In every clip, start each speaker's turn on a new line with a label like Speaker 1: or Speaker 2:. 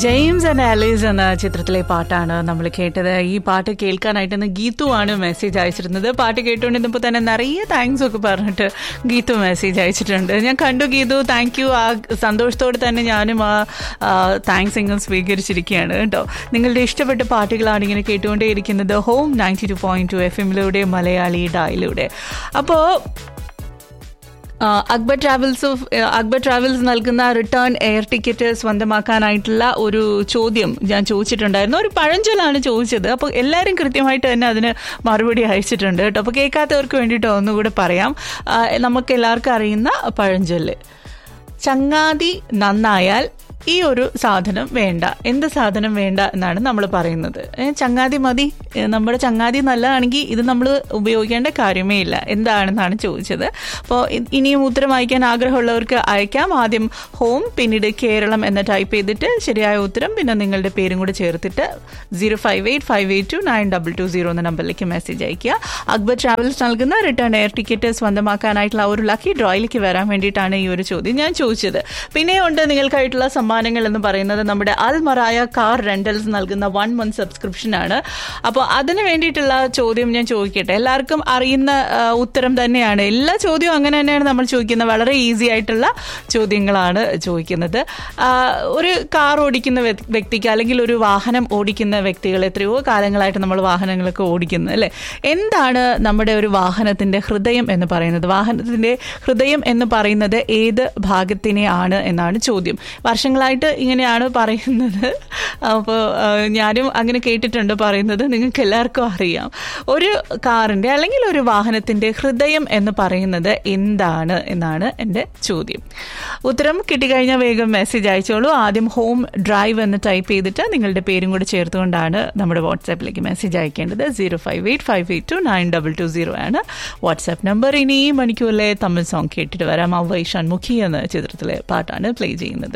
Speaker 1: James and Alice എന്ന ചിത്രത്തിലെ പാട്ടാണ് നമ്മൾ കേട്ടത് ഈ പാട്ട് കേൾക്കാനായിട്ട് ഇന്ന് ഗീതു ആണ് മെസ്സേജ് അയച്ചിരുന്നത് പാട്ട് കേട്ടുകൊണ്ടിരുന്നപ്പോൾ തന്നെ നിറയെ താങ്ക്സ് ഒക്കെ പറഞ്ഞിട്ട് ഗീതു മെസ്സേജ് അയച്ചിട്ടുണ്ട് ഞാൻ കണ്ടു ഗീതു താങ്ക് യു ആ സന്തോഷത്തോടെ തന്നെ ഞാനും ആ താങ്ക്സ് എങ്കിലും സ്വീകരിച്ചിരിക്കുകയാണ് കേട്ടോ നിങ്ങളുടെ ഇഷ്ടപ്പെട്ട പാട്ടുകളാണ് ഇങ്ങനെ കേട്ടുകൊണ്ടേയിരിക്കുന്നത് home ninety two point two F എമ്മിലൂടെ മലയാളി ഡായിലൂടെ അപ്പോൾ ആ, Akbar travels of Akbar travels നൽകുന്ന റിട്ടേൺ എയർ ടിക്കറ്റ് സ്വന്തമാക്കാനായിട്ടുള്ള ഒരു ചോദ്യം ഞാൻ ചോദിച്ചിട്ടുണ്ടായിരുന്നു ഒരു പഴഞ്ചൊല്ലാണ് ചോദിച്ചത് അപ്പോൾ എല്ലാവരും കൃത്യമായിട്ട് തന്നെ അതിന് മറുപടി അയച്ചിട്ടുണ്ട് കേട്ടോ അപ്പോൾ കേൾക്കാത്തവർക്ക് വേണ്ടിയിട്ട് ഒന്നുകൂടെ പറയാം ആ, നമുക്ക് എല്ലാവർക്കും അറിയുന്ന പഴഞ്ചൊല്ല് ചങ്ങാതി നന്നായാൽ ഈ ഒരു സാധനം വേണ്ട എന്ത് സാധനം വേണ്ട എന്നാണ് നമ്മൾ പറയുന്നത് ഏ, ചങ്ങാതി മതി ഏ, നമ്മുടെ ചങ്ങാതി നല്ലതാണെങ്കിൽ ഇത് നമ്മൾ ഉപയോഗിക്കേണ്ട കാര്യമേ ഇല്ല എന്താണെന്നാണ് ചോദിച്ചത് അപ്പോൾ ഇനിയും ഉത്തരം അയക്കാൻ ആഗ്രഹമുള്ളവർക്ക് അയക്കാം ആദ്യം ഹോം പിന്നീട് കേരളം എന്ന് ടൈപ്പ് ചെയ്തിട്ട് ശരിയായ ഉത്തരം പിന്നെ നിങ്ങളുടെ പേരും കൂടെ ചേർത്തിട്ട് zero five eight five eight two nine double two zero എന്ന നമ്പറിലേക്ക് മെസ്സേജ് അയക്കുക അക്ബർ ട്രാവൽസ് നൽകുന്ന റിട്ടേൺ എയർ ടിക്കറ്റ് സ്വന്തമാക്കാനായിട്ടുള്ള ആ ഒരു ലക്കി ഡ്രോയിലേക്ക് വരാൻ വേണ്ടിയിട്ടാണ് ഈ ഒരു ചോദ്യം ഞാൻ ചോദിച്ചത് പിന്നെ ഉണ്ട് നിങ്ങൾക്കായിട്ടുള്ള സമ്മാനങ്ങൾ എന്ന് പറയുന്നത് നമ്മുടെ അൽ മറായ കാർ റെന്റൽസ് നൽകുന്ന വൺ മന്ത് സബ്സ്ക്രിപ്ഷൻ ആണ് അപ്പോൾ അതിന് വേണ്ടിയിട്ടുള്ള ചോദ്യം ഞാൻ ചോദിക്കട്ടെ എല്ലാവർക്കും അറിയുന്ന ആ, ഉത്തരം തന്നെയാണ് എല്ലാ ചോദ്യവും അങ്ങനെ തന്നെയാണ് നമ്മൾ ചോദിക്കുന്നത് വളരെ ഈസി ആയിട്ടുള്ള ചോദ്യങ്ങളാണ് ചോദിക്കുന്നത് ആ, ഒരു കാർ ഓടിക്കുന്ന വ്യ- വ്യക്തിക്ക് അല്ലെങ്കിൽ ഒരു വാഹനം ഓടിക്കുന്ന വ്യക്തികൾ എത്രയോ കാലങ്ങളായിട്ട് നമ്മൾ വാഹനങ്ങളൊക്കെ ഓടിക്കുന്നത് അല്ലേ എന്താണ് നമ്മുടെ ഒരു വാഹനത്തിന്റെ ഹൃദയം എന്ന് പറയുന്നത് വാഹനത്തിന്റെ ഹൃദയം എന്ന് പറയുന്നത് ഏത് ഭാഗത്തിനെ ആണ് എന്നാണ് ചോദ്യം വർഷങ്ങളായിട്ട് ഇങ്ങനെയാണ് പറയുന്നത് അപ്പോൾ ഞാനും അങ്ങനെ കേട്ടിട്ടുണ്ട് പറയുന്നത് നിങ്ങൾക്ക് എല്ലാവർക്കും അറിയാം ഒരു കാറിന്റെ അല്ലെങ്കിൽ ഒരു വാഹനത്തിന്റെ ഹൃദയം എന്ന് പറയുന്നത് എന്താണ് എന്നാണ് എൻ്റെ ചോദ്യം ഉത്തരം കിട്ടിക്കഴിഞ്ഞാൽ വേഗം മെസ്സേജ് അയച്ചോളൂ ആദ്യം ഹോം ഡ്രൈവ് എന്ന് ടൈപ്പ് ചെയ്തിട്ട് നിങ്ങളുടെ പേരും കൂടെ ചേർത്തുകൊണ്ടാണ് നമ്മുടെ വാട്സാപ്പിലേക്ക് മെസ്സേജ് അയക്കേണ്ടത് zero five eight five eight two nine double two zero ആണ് വാട്സാപ്പ് നമ്പർ ഇനി ഈ മണിക്കൂറിലെ തമിഴ് സോങ് കേട്ടിട്ട് വരാം അവ ഇഷാൻ മുഖി എന്ന ചിത്രത്തിലെ പാട്ടാണ് പ്ലേ ചെയ്യുന്നത്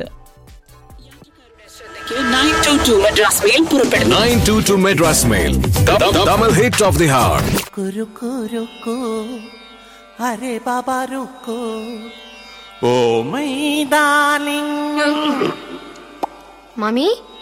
Speaker 1: മദ്രാസ് മെയിൽ പുറപ്പെടുന്നു
Speaker 2: 922 Madras Mail. Dou- dou- Double hit of the hour.
Speaker 3: रुको रुको अरे बाबा रुको ओ मई डार्लिंग
Speaker 4: Mommy?